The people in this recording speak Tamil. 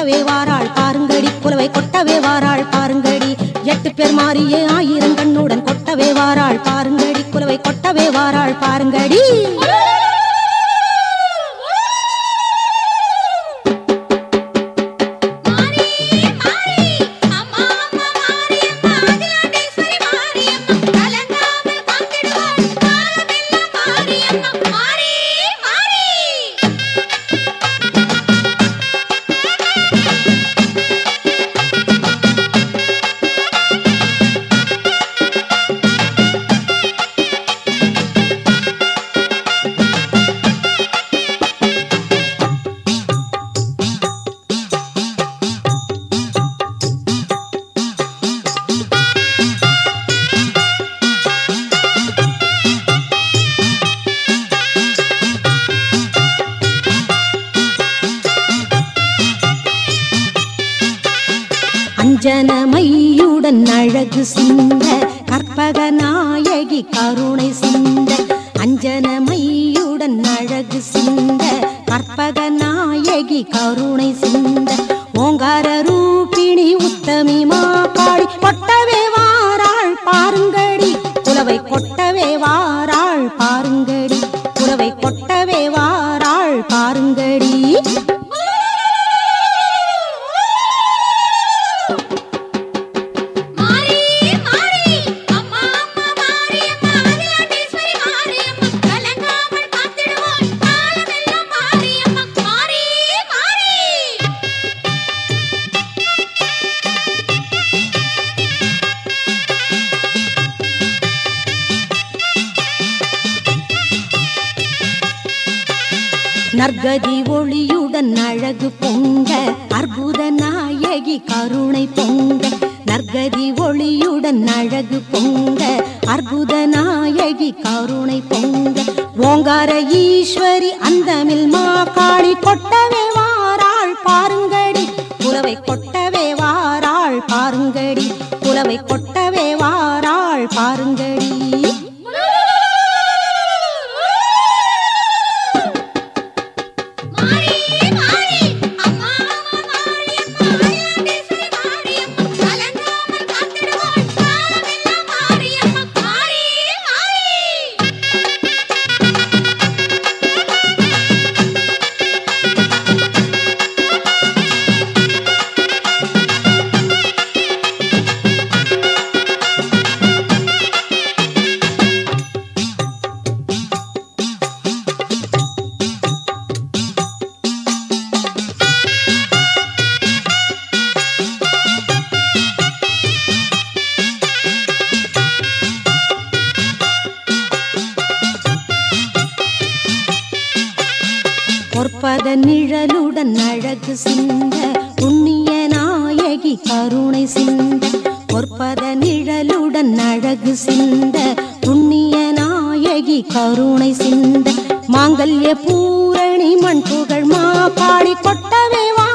கொட்டவே வாராள் பாருங்கடி குலவை கொட்டவே வாராள் பாருங்கடி எட்டு பேர் மாறியே ஆயிரம் கண்ணுடன் கொட்டவே வாராள் பாருங்கடி குலவை கொட்டவே வாராள் பாருங்கடி மாரி மாரி அம்மா அம்மா மாரியம்மா அகிலாண்டேஸ்வரி மாரியம்மா கலங்காமல் காத்திடுவாள் காலமெல்லாம் மாரியம்மா மாரி மாரி அஞ்சனமையுடன் அழகு சிந்த கற்பக நாயகி கருணை சிந்த அஞ்சனமையுடன் அழகு சிந்த கற்பக நாயகி கருணை சிந்த ஓங்கார ரூபிணி உத்தமி மாகாளி கொட்டவே வாராள் பாருங்கடி குலவை கொட்டவே வாராள் பாருங்கடி குலவை கொட்டவே வாராள் பாருங்கடி மாரி மாரி அம்மா அம்மா மாரியம்மா அகிலாண்டேஸ்வரி மாரியம்மா கலங்காமல் காத்திடுவாள் காலமெல்லாம் மாரியம்மா மாரி மாரி நற்கதி ஒளியுடன் அழகு பொங்க அற்புத நாயகி கருணை பொங்க நற்கதி ஒளியுடன் அழகு பொங்க அற்புத நாயகி கருணை பொங்க ஓங்கார ஈஸ்வரி அந்தமில் மாகாளி கொட்டவே வாராள் பாருங்கடி குலவை கொட்டவே வாராள் பாருங்கடி குலவை கொட்டவே வாராள் பாருங்கடி மாரி மாரி அம்மா அம்மா மாரியம்மா அகிலாண்டேஸ்வரி மாரியம்மா கலங்காமல் காத்திடுவாள் காலமெல்லாம் மாரியம்மா மாரி மாரி பொற்பத நிழலுடன் அழகு சிந்த புண்ணிய நாயகி கருணை சிந்த பொற்பத நிழலுடன் அழகு சிந்த புண்ணிய நாயகி கருணை சிந்த மாங்கல்ய பூரணி மண் புகழ் மாப்பாடி கொட்டவே வா